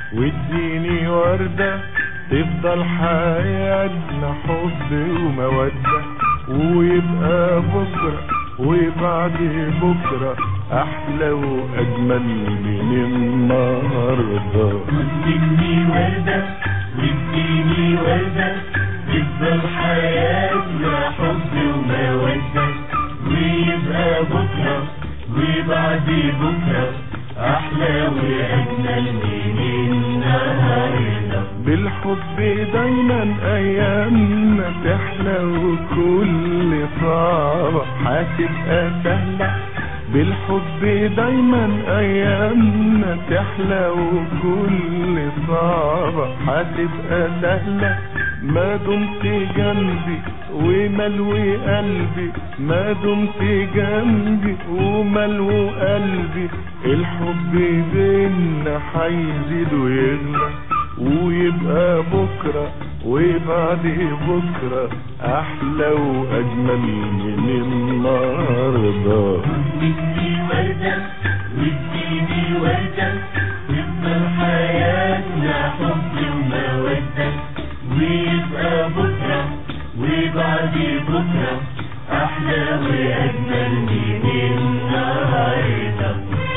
واديني وردة تفضل حياتنا حب ومودة ويبقى بكرة وبعد بكرة أحلى وأجمل من النهاردة اديني وردة واديني وردة تفضل حياتنا حب ومودة ويبقى بكرة وبعد بكرة أحلى وأجمل من النهاردة بالحب دايما ايامنا تحلى وكل صعبة هتبقى سهلة بالحب دايما ايامنا تحلى وكل صعبة هتبقى سهلة ما دمت جنبي وملوي قلبي ما دمت جنبي وملوي قلبي الحب بينا هيزيد ويغلى ويبقى بكرة وبعد بكرة أحلى وأجمل من النهاردة اديني وردة واديني وردة تفضل حياتنا حب ومودة ويبقى بكرة وبعد بكرة أحلى وأجمل من النهاردة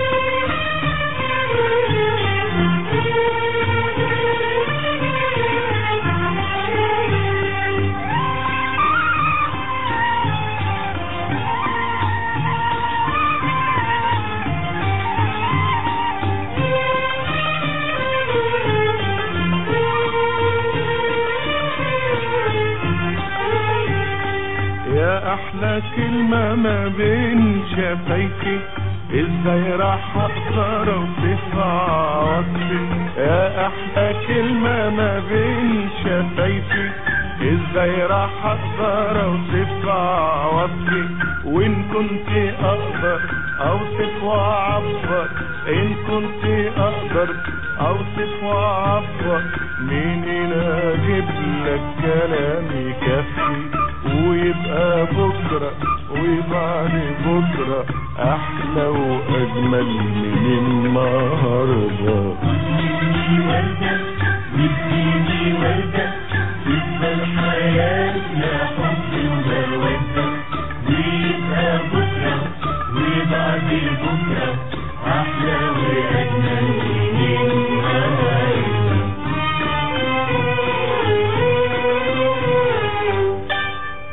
يا أحلى كلمة ما بين شفايفي ازاي راح اقدر اوصفها وصفي يا احلى كلمة ما بين شفايفي ازاي راح اقدر اوصفها وصفي وان كنت اقدر اوصف واعبر ان كنت اقدر اوصف واعبر منين اجيب لك كلام يكفي ويبقى بكرة وبعد بكرة أحلى وأجمل من